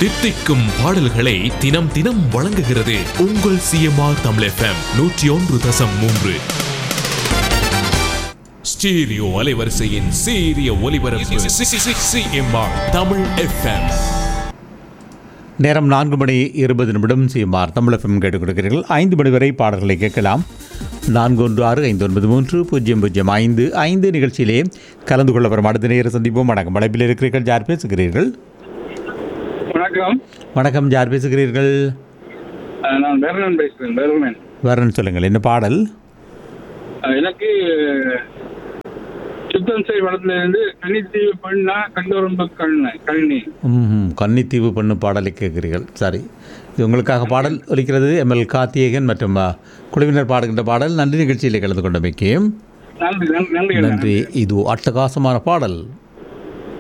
தித்திக்கும் பாடல்களை தினம் தினம் வழங்குகிறது உங்கள் சிஎம்ஆர் தமிழ் எஃப்எம் நூற்றி ஒன்று தசம் மூன்று ஸ்டீரியோ அலைவரிசையின் சீரிய ஒலிபரப்பு சிஎம்ஆர் தமிழ் எஃப்எம் நேரம் நான்கு மணி இருபது நிமிடம் சிஎம்ஆர் தமிழ் எஃப்எம் கேட்டுக் கொடுக்கிறீர்கள் ஐந்து மணி வரை பாடல்களை கேட்கலாம் நான்கு ஒன்று ஆறு ஐந்து ஒன்பது மூன்று பூஜ்ஜியம் பூஜ்ஜியம் ஐந்து ஐந்து நிகழ்ச்சியிலே கலந்து கொள்ள வரும் அடுத்த நேரம் சந்திப்போம் வணக்கம் அழைப்பில் இருக்கிறீர்கள் யார் பேசுகிறீர்கள் வணக்கம் வணக்கம் யார் பேசுகிறீர்கள் அஹ் நான் பேரலன் பேசுகிறேன் பேரலன் வரன்னு சொல்லுங்கள் என்ன பாடல் அஹ் எனக்கு சுத்தம் செய் வளத்துல இருந்து கன்னித்தீவு பெண்ணா கண்டோரம்பு கண்ணு கண்ணி ம் கன்னித்தீவு பண்ணு பாடலை கேட்கிறீர்கள் சரி இது உங்களுக்காக பாடல் ஒலிக்கிறது எம்எல் கார்த்திகேயன் மற்றும் அ, குழுவினர் பாடுகின்ற பாடல் நன்றி நிகழ்ச்சியிலே கலந்து கொண்டமைக்கு நன்றி நன்றி நன்றி நன்றி இது அட்டகாசமான பாடல்